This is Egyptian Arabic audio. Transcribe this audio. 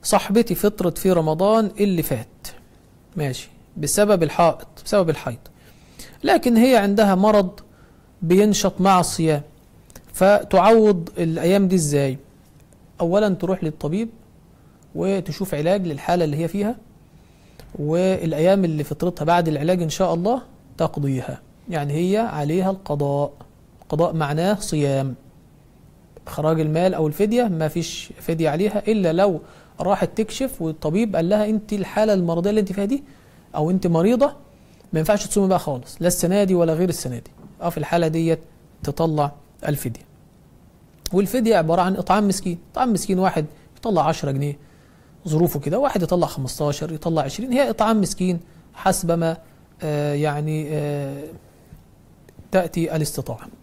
صاحبتي فطرت في رمضان اللي فات ماشي بسبب الحائط بسبب الحيض لكن هي عندها مرض بينشط مع الصيام فتعوض الأيام دي إزاي أولا تروح للطبيب وتشوف علاج للحالة اللي هي فيها والأيام اللي فطرتها بعد العلاج إن شاء الله تقضيها يعني هي عليها القضاء القضاء معناه صيام إخراج المال أو الفدية ما فيش فدية عليها إلا لو راحت تكشف والطبيب قال لها أنت الحالة المرضية اللي أنت فيها دي أو أنت مريضة ما ينفعش تصومي بقى خالص لا السنة دي ولا غير السنة دي أه في الحالة ديت تطلع الفدية والفدية عبارة عن إطعام مسكين إطعام مسكين واحد يطلع 10 جنيه ظروفه كده واحد يطلع 15 يطلع 20 هي إطعام مسكين حسب ما آه يعني آه تأتي الاستطاعة